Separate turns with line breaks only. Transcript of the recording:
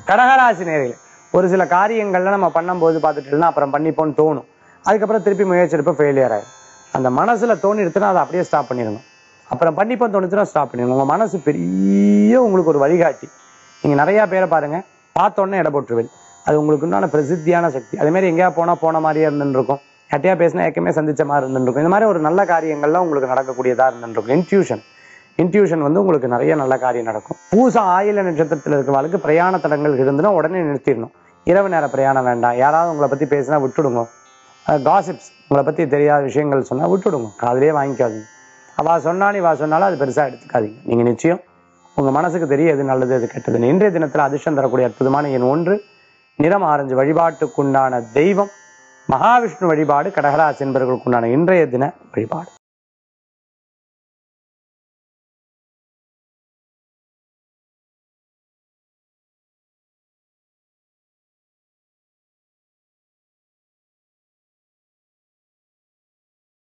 கடகராசி நேர்களே ஒரு சில காரியங்கள்ல நம்ம பண்ணும்போது பார்த்துட்டோம்னா அப்புறம் பண்ணிப்போன்னு தோணும் அதுக்கப்புறம் திருப்பி முயற்சி எடுப்ப ஃபெயிலியர் ஆயிடும் அந்த மனசுல தோணி எடுத்துனா அதை அப்படியே ஸ்டாப் பண்ணிடணும் அப்புறம் பண்ணிப்போம் தோணுச்சுன்னா ஸ்டாப் பண்ணிடணும் உங்க மனசு பெரிய உங்களுக்கு ஒரு வழிகாட்டி நீங்க நிறைய பேரை பாருங்க பார்த்த உடனே இட போட்டுருவேன் அது உங்களுக்கு உண்டான பிரசித்தியான சக்தி அதே மாதிரி எங்கேயா போனா போன மாதிரியே இருந்துருக்கும் யார்ட்டையா பேசினா ஏற்கனவே சந்திச்ச மாதிரி இருந்துருக்கும் இந்த மாதிரி ஒரு நல்ல காரியங்கள்லாம் உங்களுக்கு நடக்கக்கூடியதா இருந்துருக்கும் இன்ட்யூஷன் இன்ட்யூஷன் வந்து உங்களுக்கு நிறைய நல்ல காரியம் நடக்கும் பூசம் ஆயில நட்சத்திரத்தில் இருக்கிறவங்களுக்கு பிரயாண தடங்கள் இருந்துன்னா உடனே நிறுத்திடணும் இரவு நேர பிரயாணம் வேண்டாம் யாராவது உங்களை பத்தி பேசினா விட்டுடுங்க காசிப்ஸ் உங்களை பத்தி தெரியாத விஷயங்கள் சொன்னா விட்டுடுங்க காதுலயே வாங்கிக்காதீங்க அவ சொன்னாலும் இவா சொன்னாலும் அது பெருசா எடுத்துக்காதீங்க நீங்க நிச்சயம் உங்க மனசுக்கு தெரியும் எது நல்லது எது கெட்டது இன்றைய தினத்துல அதிர்ஷ்டம் தரக்கூடிய அற்புதமான எண் ஒன்று நிறம் ஆரஞ்சு வழிபாட்டுக்குண்டான தெய்வம் மகாவிஷ்ணு வழிபாடு கடகராசி என்பவர்களுக்குண்டான இன்றைய தின வழிபாடு